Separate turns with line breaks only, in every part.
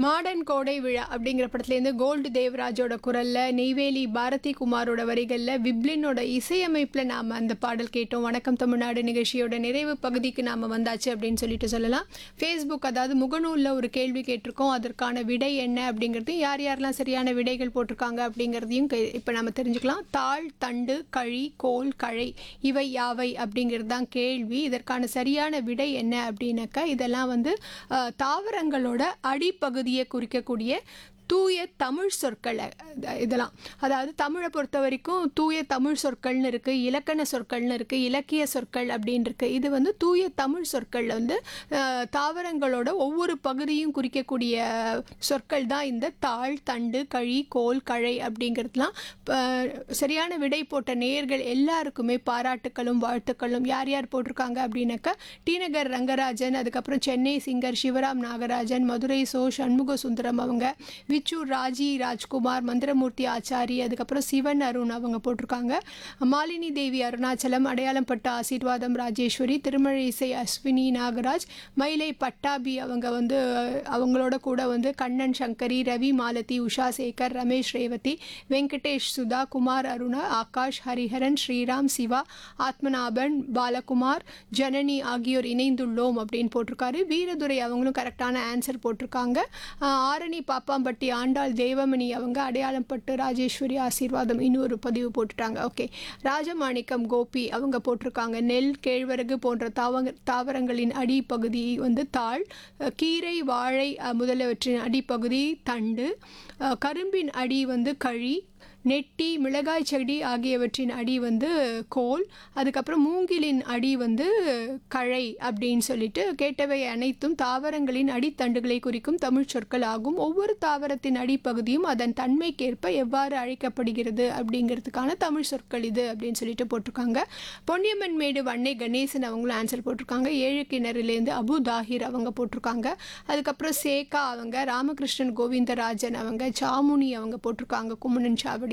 modern கோடை விழா அப்படிங்கிற படத்துலேருந்து கோல்டு தேவராஜோட குரல்ல நெய்வேலி பாரதி குமாரோட வரிகளில் விப்ளினோட இசையமைப்பில் நாம் அந்த பாடல் கேட்டோம் வணக்கம் தமிழ்நாடு நிகழ்ச்சியோட நிறைவு பகுதிக்கு நாம் வந்தாச்சு அப்படின்னு சொல்லிட்டு சொல்லலாம் ஃபேஸ்புக் அதாவது முகநூலில் ஒரு கேள்வி கேட்டிருக்கோம் அதற்கான விடை என்ன அப்படிங்கிறது யார் யாரெல்லாம் சரியான விடைகள் போட்டிருக்காங்க அப்படிங்கிறதையும் இப்போ நம்ம தெரிஞ்சுக்கலாம் தாழ் தண்டு கழி கோல் கழை இவை யாவை அப்படிங்கிறது தான் கேள்வி இதற்கான சரியான விடை என்ன அப்படின்னாக்கா இதெல்லாம் வந்து அஹ், தாவரங்களோட அடிப்பகுதியை குறிக்கக்கூடிய தூய தமிழ் சொற்கள் அஹ், இதெல்லாம் அதாவது தமிழை பொறுத்த வரைக்கும் தூய தமிழ் சொற்கள்னு இருக்குது இலக்கண சொற்கள்னு இருக்குது இலக்கிய சொற்கள் அப்படின்னு இருக்குது இது வந்து தூய தமிழ் சொற்களில் வந்து அஹ், தாவரங்களோட ஒவ்வொரு பகுதியும் குறிக்கக்கூடிய சொற்கள் தான் இந்த தாழ் தண்டு கழி கோல் கழை அப்படிங்கிறதுலாம் அஹ், சரியான விடை போட்ட நேயர்கள் எல்லாருக்குமே பாராட்டுக்களும் வாழ்த்துக்களும் யார் யார் போட்டிருக்காங்க அப்படின்னாக்கா டிநகர் ரங்கராஜன் அதுக்கப்புறம் சென்னை சிங்கர் சிவராம் நாகராஜன் மதுரை சோ சண்முக சுந்தரம் அவங்க விச்சூர் ராஜி ராஜ்குமார் மந்திரமூர்த்தி ஆச்சாரி அதுக்கப்புறம் சிவன் அருண் அவங்க போட்டிருக்காங்க மாலினி தேவி அருணாச்சலம் அடையாளம் பட்ட ஆசீர்வாதம் ராஜேஸ்வரி திருமழை இசை அஸ்வினி நாகராஜ் மயிலை பட்டாபி அவங்க வந்து அஹ், அவங்களோட கூட வந்து கண்ணன் சங்கரி ரவி மாலதி உஷா சேகர் ரமேஷ் ரேவதி வெங்கடேஷ் சுதா குமார் அருணா ஆகாஷ் ஹரிஹரன் ஸ்ரீராம் சிவா ஆத்மநாபன் பாலகுமார் ஜனனி ஆகியோர் இணைந்துள்ளோம் அப்படின்னு போட்டிருக்காரு வீரதுரை அவங்களும் கரெக்டான ஆன்சர் போட்டிருக்காங்க ஆஹ் ஆரணி பாப்பாம்பட்டி ஆண்டாள் தேவமணி அவங்க அடையாளம் பட்டு ராஜேஸ்வரி ஆசீர்வாதம் இன்னொரு பதிவு போட்டுட்டாங்க ஓகே ராஜமாணிக்கம் கோபி அவங்க போட்டிருக்காங்க நெல் கேழ்வரகு போன்ற தாவங்க தாவரங்களின் அடிப்பகுதி வந்து தாள் அஹ் கீரை வாழை அஹ் முதலியவற்றின் அடிப்பகுதி தண்டு அஹ் கரும்பின் அடி வந்து கழி நெட்டி மிளகாய் செடி ஆகியவற்றின் அடி வந்து கோல் அதுக்கப்புறம் மூங்கிலின் அடி வந்து கழை அப்படின்னு சொல்லிட்டு கேட்டவை அனைத்தும் தாவரங்களின் அடித்தண்டுகளை குறிக்கும் தமிழ் சொற்கள் ஆகும் ஒவ்வொரு தாவரத்தின் அடிப்பகுதியும் அதன் தன்மைக்கேற்ப எவ்வாறு அழைக்கப்படுகிறது அப்படிங்கிறதுக்கான தமிழ் சொற்கள் இது அப்படின்னு சொல்லிட்டு போட்டிருக்காங்க பொன்னியம்மன் மேடு வண்ணை கணேசன் அவங்களும் ஆன்சர் போட்டிருக்காங்க ஏழு கிணறுலேருந்து அபு தாஹிர் அவங்க போட்டிருக்காங்க அதுக்கப்புறம் சேகா அவங்க ராமகிருஷ்ணன் கோவிந்தராஜன் அவங்க சாமுனி அவங்க போட்டிருக்காங்க கும்மணன் சாவடியிலேருந்து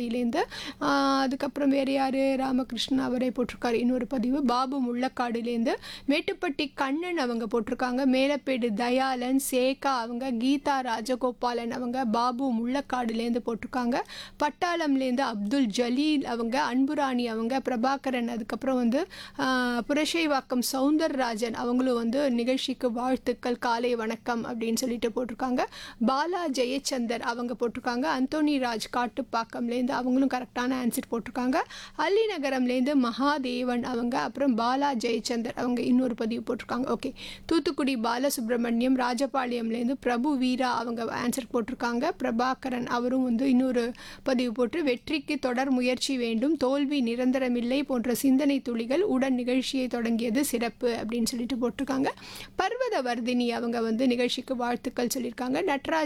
ஆஹ் அதுக்கப்புறம் வேறு யார் ராமகிருஷ்ணன் அவரே போட்டிருக்காரு இன்னொரு பதிவு பாபு முள்ளக்காடுலேருந்து மேட்டுப்பட்டி கண்ணன் அவங்க போட்டிருக்காங்க மேலப்பேடு தயாளன் சேகா அவங்க கீதா ராஜகோபாலன் அவங்க பாபு முள்ளக்காடுலேருந்து போட்டிருக்காங்க பட்டாளம்லேருந்து அப்துல் ஜலீல் அவங்க அன்புராணி அவங்க பிரபாகரன் அதுக்கப்புறம் வந்து ஆஹ், புரஷைவாக்கம் சவுந்தரராஜன் அவங்களும் வந்து நிகழ்ச்சிக்கு வாழ்த்துக்கள் காலை வணக்கம் அப்படின்னு சொல்லிட்டு போட்டிருக்காங்க பாலா ஜெயச்சந்தர் அவங்க போட்டிருக்காங்க அந்தோனி ராஜ் காட்டுப்பாக்கம்லேருந்து அவங்களும் கரெக்டான ஆன்சர் போட்டிருக்காங்க அல்லி நகரம்லேருந்து மகாதேவன் அவங்க அப்புறம் பாலா ஜெயச்சந்தர் அவங்க இன்னொரு பதிவு போட்டிருக்காங்க ஓகே தூத்துக்குடி பாலசுப்ரமணியம் ராஜபாளையம்லேருந்து பிரபு வீரா அவங்க ஆன்சர் போட்டிருக்காங்க பிரபாகரன் அவரும் வந்து இன்னொரு பதிவு போட்டு வெற்றிக்கு தொடர் முயற்சி வேண்டும் தோல்வி நிரந்தரமில்லை போன்ற சிந்தனை துளிகள் உடன் நிகழ்ச்சியை தொடங்கியது சிறப்பு அப்படின்னு சொல்லிட்டு போட்டிருக்காங்க பர்வத வர்தினி அவங்க வந்து நிகழ்ச்சிக்கு வாழ்த்துக்கள் சொல்லியிருக்காங்க நட்ராஜ்